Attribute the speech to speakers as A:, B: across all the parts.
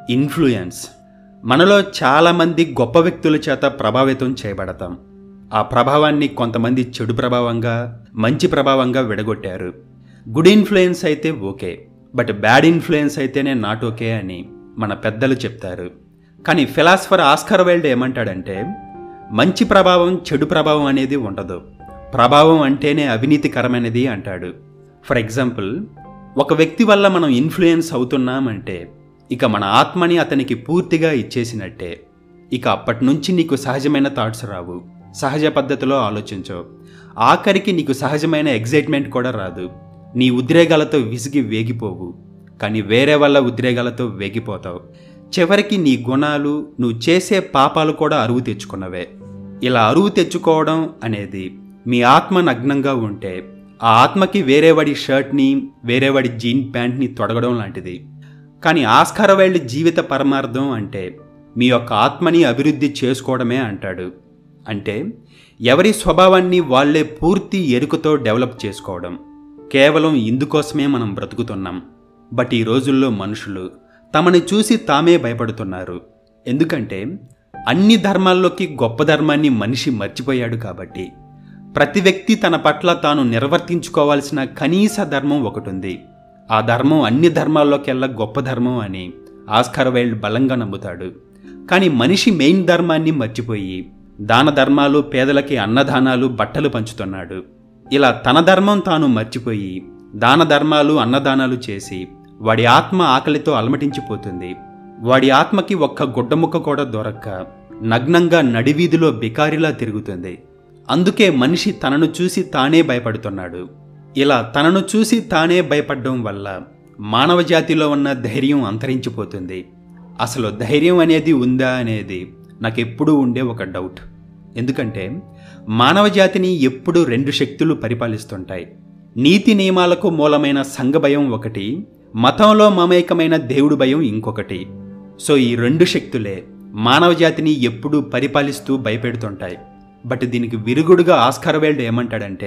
A: influence మనలో చాలామంది గొప్ప వ్యక్తుల చేత ప్రభావితం చేయబడతాం ఆ ప్రభావాన్ని కొంతమంది చెడు ప్రభావంగా మంచి ప్రభావంగా విడగొట్టారు గుడ్ ఇన్ఫ్లుయెన్స్ అయితే ఓకే బట్ బ్యాడ్ ఇన్ఫ్లుయెన్స్ అయితేనే నాట్ ఓకే అని మన పెద్దలు చెప్తారు కానీ ఫిలాసఫర్ ఆస్కర్ వైల్డ్ ఏమంటాడంటే మంచి ప్రభావం చెడు ప్రభావం అనేది ఉండదు ప్రభావం అంటేనే అవినీతికరమైనది అంటాడు ఫర్ ఎగ్జాంపుల్ ఒక వ్యక్తి వల్ల మనం ఇన్ఫ్లుయెన్స్ అవుతున్నామంటే ఇక మన ఆత్మని అతనికి పూర్తిగా ఇచ్చేసినట్టే ఇక అప్పటి నుంచి నీకు సహజమైన థాట్స్ రావు సహజ పద్ధతిలో ఆలోచించవు ఆఖరికి నీకు సహజమైన ఎగ్జైట్మెంట్ కూడా రాదు నీ ఉద్రేగాలతో విసిగి వేగిపోవు కానీ వేరే వాళ్ళ ఉద్రేగాలతో వేగిపోతావు చివరికి నీ గుణాలు నువ్వు చేసే పాపాలు కూడా అరువు తెచ్చుకున్నవే ఇలా అరువు తెచ్చుకోవడం అనేది మీ ఆత్మ నగ్నంగా ఉంటే ఆ ఆత్మకి వేరేవాడి షర్ట్ని వేరేవాడి జీన్ ప్యాంట్ని తొడగడం లాంటిది కానీ ఆస్కార వైల్డ్ జీవిత పరమార్థం అంటే మీ యొక్క ఆత్మని అభివృద్ధి చేసుకోవడమే అంటాడు అంటే ఎవరి స్వభావాన్ని వాళ్ళే పూర్తి ఎరుకతో డెవలప్ చేసుకోవడం కేవలం ఇందుకోసమే మనం బ్రతుకుతున్నాం బట్ ఈ రోజుల్లో మనుషులు తమని చూసి తామే భయపడుతున్నారు ఎందుకంటే అన్ని ధర్మాల్లోకి గొప్ప ధర్మాన్ని మనిషి మర్చిపోయాడు కాబట్టి ప్రతి వ్యక్తి తన పట్ల తాను నిర్వర్తించుకోవాల్సిన కనీస ధర్మం ఒకటి ఉంది ఆ ధర్మం అన్ని ధర్మాల్లోకెల్లా గొప్ప ధర్మం అని ఆస్కార్ వైల్డ్ బలంగా నమ్ముతాడు కానీ మనిషి మెయిన్ ధర్మాన్ని మర్చిపోయి దాన ధర్మాలు పేదలకి అన్నదానాలు బట్టలు పంచుతున్నాడు ఇలా తన ధర్మం తాను మర్చిపోయి దాన ధర్మాలు అన్నదానాలు చేసి వాడి ఆత్మ ఆకలితో అలమటించిపోతుంది వాడి ఆత్మకి ఒక్క గుడ్డముక్క కూడా దొరక్క నగ్నంగా నడివీధిలో బికారిలా తిరుగుతుంది అందుకే మనిషి తనను చూసి తానే భయపడుతున్నాడు ఇలా తనను చూసి తానే భయపడడం వల్ల మానవ జాతిలో ఉన్న ధైర్యం అంతరించిపోతుంది అసలు ధైర్యం అనేది ఉందా అనేది నాకెప్పుడూ ఉండే ఒక డౌట్ ఎందుకంటే మానవ జాతిని ఎప్పుడూ రెండు శక్తులు పరిపాలిస్తుంటాయి నీతి నియమాలకు మూలమైన సంఘ భయం ఒకటి మతంలో మమేకమైన దేవుడు భయం ఇంకొకటి సో ఈ రెండు శక్తులే మానవ జాతిని ఎప్పుడూ పరిపాలిస్తూ భయపెడుతుంటాయి బట్ దీనికి విరుగుడుగా ఆస్కార్ వైల్డ్ ఏమంటాడంటే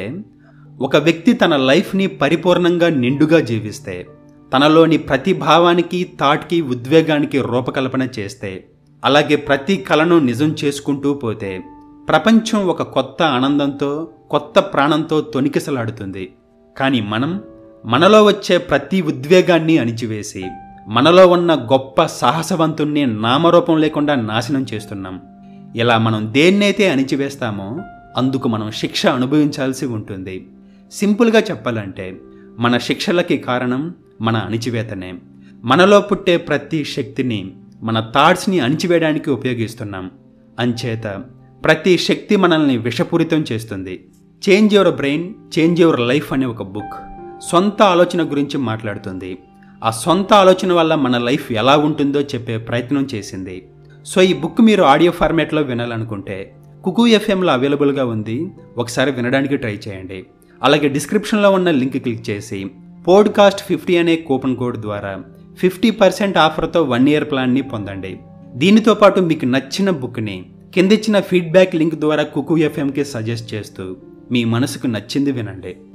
A: ఒక వ్యక్తి తన లైఫ్ని పరిపూర్ణంగా నిండుగా జీవిస్తే తనలోని ప్రతి భావానికి థాట్కి ఉద్వేగానికి రూపకల్పన చేస్తే అలాగే ప్రతి కళను నిజం చేసుకుంటూ పోతే ప్రపంచం ఒక కొత్త ఆనందంతో కొత్త ప్రాణంతో తొనికిసలాడుతుంది కానీ మనం మనలో వచ్చే ప్రతి ఉద్వేగాన్ని అణిచివేసి మనలో ఉన్న గొప్ప సాహసవంతుణ్ణి నామరూపం లేకుండా నాశనం చేస్తున్నాం ఇలా మనం దేన్నైతే అణిచివేస్తామో అందుకు మనం శిక్ష అనుభవించాల్సి ఉంటుంది సింపుల్గా చెప్పాలంటే మన శిక్షలకి కారణం మన అణిచివేతనే మనలో పుట్టే ప్రతి శక్తిని మన థాట్స్ని అణిచివేయడానికి ఉపయోగిస్తున్నాం అంచేత ప్రతి శక్తి మనల్ని విషపూరితం చేస్తుంది change your brain change your life అనే ఒక బుక్ సొంత ఆలోచన గురించి మాట్లాడుతుంది ఆ సొంత ఆలోచన వల్ల మన లైఫ్ ఎలా ఉంటుందో చెప్పే ప్రయత్నం చేసింది సో ఈ బుక్ మీరు ఆడియో ఫార్మాట్లో వినాలనుకుంటే కుకు ఎఫ్ఎంలో అవైలబుల్గా ఉంది ఒకసారి వినడానికి ట్రై చేయండి అలాగే డిస్క్రిప్షన్లో ఉన్న లింక్ క్లిక్ చేసి పోడ్కాస్ట్ ఫిఫ్టీ అనే కూపన్ కోడ్ ద్వారా ఫిఫ్టీ పర్సెంట్ ఆఫర్తో వన్ ఇయర్ ప్లాన్ని పొందండి దీనితో పాటు మీకు నచ్చిన బుక్ని కిందిచ్చిన ఫీడ్బ్యాక్ లింక్ ద్వారా కుకు ఎఫ్ఎంకి సజెస్ట్ చేస్తూ మీ మనసుకు నచ్చింది వినండి